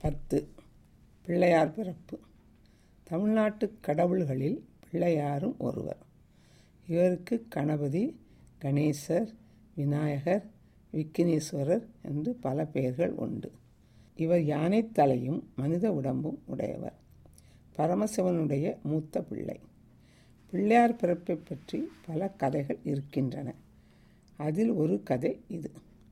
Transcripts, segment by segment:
பத்து பிள்ளையார் பிறப்பு தமிழ்நாட்டு கடவுள்களில் பிள்ளையாரும் ஒருவர் இவருக்கு கணபதி கணேசர் விநாயகர் விக்கினேஸ்வரர் என்று பல பெயர்கள் உண்டு இவர் யானை தலையும் மனித உடம்பும் உடையவர் பரமசிவனுடைய மூத்த பிள்ளை பிள்ளையார் பிறப்பை பற்றி பல கதைகள் இருக்கின்றன அதில் ஒரு கதை இது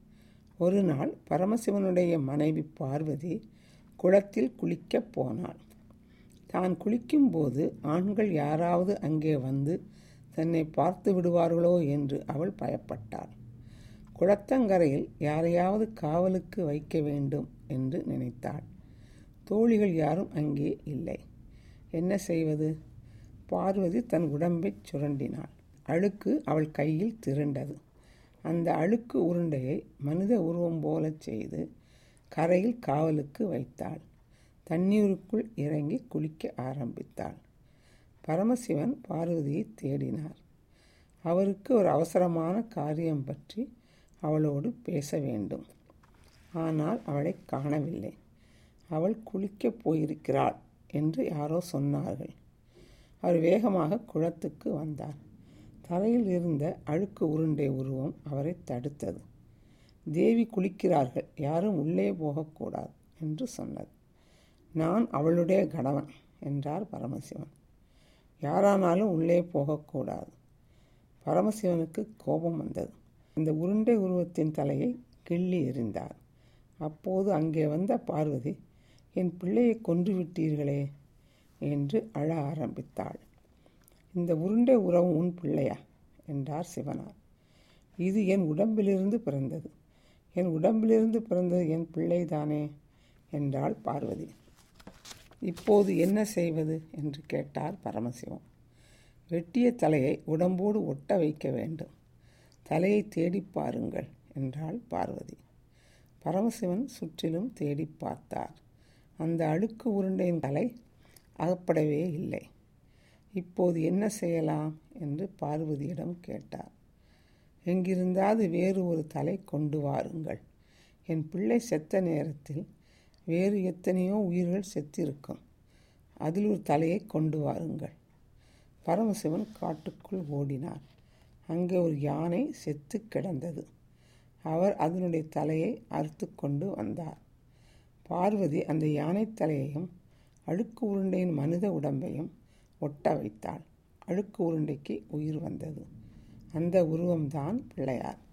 ஒரு நாள் பரமசிவனுடைய மனைவி பார்வதி குளத்தில் குளிக்கப் போனாள் தான் குளிக்கும்போது ஆண்கள் யாராவது அங்கே வந்து தன்னை பார்த்து விடுவார்களோ என்று அவள் பயப்பட்டாள் குளத்தங்கரையில் யாரையாவது காவலுக்கு வைக்க வேண்டும் என்று நினைத்தாள் தோழிகள் யாரும் அங்கே இல்லை என்ன செய்வது பார்வதி தன் உடம்பைச் சுரண்டினாள் அழுக்கு அவள் கையில் திரண்டது அந்த அழுக்கு உருண்டையை மனித உருவம் போலச் செய்து கரையில் காவலுக்கு வைத்தாள் தண்ணீருக்குள் இறங்கி குளிக்க ஆரம்பித்தாள் பரமசிவன் பார்வதியை தேடினார் அவருக்கு ஒரு அவசரமான காரியம் பற்றி அவளோடு பேச வேண்டும் ஆனால் அவளை காணவில்லை அவள் குளிக்கப் போயிருக்கிறாள் என்று யாரோ சொன்னார்கள் அவர் வேகமாக குளத்துக்கு வந்தார் தலையில் இருந்த அழுக்கு உருண்டை உருவம் அவரை தடுத்தது தேவி குளிக்கிறார்கள் யாரும் உள்ளே போகக்கூடாது என்று சொன்னது நான் அவளுடைய கணவன் என்றார் பரமசிவன் யாரானாலும் உள்ளே போகக்கூடாது பரமசிவனுக்கு கோபம் வந்தது இந்த உருண்டை உருவத்தின் தலையை கிள்ளி எறிந்தார் அப்போது அங்கே வந்த பார்வதி என் பிள்ளையை கொன்று விட்டீர்களே என்று அழ ஆரம்பித்தாள் இந்த உருண்டை உறவு உன் பிள்ளையா என்றார் சிவனார் இது என் உடம்பிலிருந்து பிறந்தது என் உடம்பிலிருந்து பிறந்தது என் பிள்ளைதானே என்றாள் பார்வதி இப்போது என்ன செய்வது என்று கேட்டார் பரமசிவம் வெட்டிய தலையை உடம்போடு ஒட்ட வைக்க வேண்டும் தலையை தேடி பாருங்கள் என்றாள் பார்வதி பரமசிவன் சுற்றிலும் தேடி பார்த்தார் அந்த அழுக்கு உருண்டையின் தலை அகப்படவே இல்லை இப்போது என்ன செய்யலாம் என்று பார்வதியிடம் கேட்டார் எங்கிருந்தாவது வேறு ஒரு தலை கொண்டு வாருங்கள் என் பிள்ளை செத்த நேரத்தில் வேறு எத்தனையோ உயிர்கள் செத்திருக்கும் அதில் ஒரு தலையை கொண்டு வாருங்கள் பரமசிவன் காட்டுக்குள் ஓடினார் அங்கே ஒரு யானை செத்து கிடந்தது அவர் அதனுடைய தலையை அறுத்து கொண்டு வந்தார் பார்வதி அந்த யானை தலையையும் அழுக்கு உருண்டையின் மனித உடம்பையும் ஒட்ட வைத்தாள் அழுக்கு உருண்டைக்கு உயிர் வந்தது அந்த உருவம்தான் பிள்ளையார்